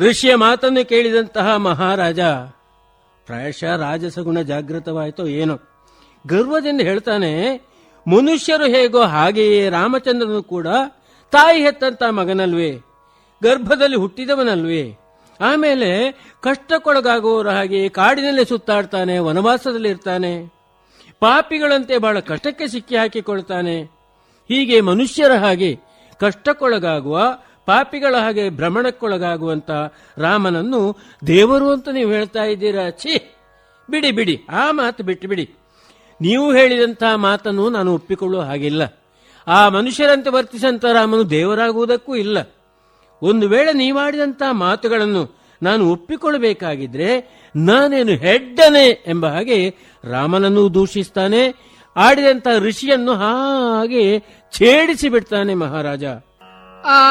ಋಷಿಯ ಮಾತನ್ನು ಕೇಳಿದಂತಹ ಮಹಾರಾಜ ಪ್ರಾಯಶಃ ರಾಜಸಗುಣ ಜಾಗೃತವಾಯಿತೋ ಏನೋ ಗರ್ವದಿಂದ ಹೇಳ್ತಾನೆ ಮನುಷ್ಯರು ಹೇಗೋ ಹಾಗೆಯೇ ರಾಮಚಂದ್ರನು ಕೂಡ ತಾಯಿ ಹೆತ್ತಂತ ಮಗನಲ್ವೇ ಗರ್ಭದಲ್ಲಿ ಹುಟ್ಟಿದವನಲ್ವೇ ಆಮೇಲೆ ಕಷ್ಟಕ್ಕೊಳಗಾಗುವವರ ಹಾಗೆ ಕಾಡಿನಲ್ಲಿ ಸುತ್ತಾಡ್ತಾನೆ ವನವಾಸದಲ್ಲಿ ಇರ್ತಾನೆ ಪಾಪಿಗಳಂತೆ ಬಹಳ ಕಷ್ಟಕ್ಕೆ ಸಿಕ್ಕಿ ಹಾಕಿಕೊಳ್ತಾನೆ ಹೀಗೆ ಮನುಷ್ಯರ ಹಾಗೆ ಕಷ್ಟಕ್ಕೊಳಗಾಗುವ ಪಾಪಿಗಳ ಹಾಗೆ ಭ್ರಮಣಕ್ಕೊಳಗಾಗುವಂತ ರಾಮನನ್ನು ದೇವರು ಅಂತ ನೀವು ಹೇಳ್ತಾ ಇದ್ದೀರಾ ಛೀ ಬಿಡಿ ಬಿಡಿ ಆ ಮಾತು ಬಿಟ್ಟು ಬಿಡಿ ನೀವು ಹೇಳಿದಂತಹ ಮಾತನ್ನು ನಾನು ಒಪ್ಪಿಕೊಳ್ಳುವ ಹಾಗಿಲ್ಲ ಆ ಮನುಷ್ಯರಂತೆ ವರ್ತಿಸಂತ ರಾಮನು ದೇವರಾಗುವುದಕ್ಕೂ ಇಲ್ಲ ಒಂದು ವೇಳೆ ನೀವಾಡಿದಂತಹ ಮಾತುಗಳನ್ನು ನಾನು ಒಪ್ಪಿಕೊಳ್ಳಬೇಕಾಗಿದ್ರೆ ನಾನೇನು ಹೆಡ್ಡನೆ ಎಂಬ ಹಾಗೆ ರಾಮನನ್ನು ದೂಷಿಸ್ತಾನೆ ಆಡಿದಂತಹ ಋಷಿಯನ್ನು ಹಾಗೆ ಛೇಡಿಸಿ ಬಿಡ್ತಾನೆ ಮಹಾರಾಜ ಆ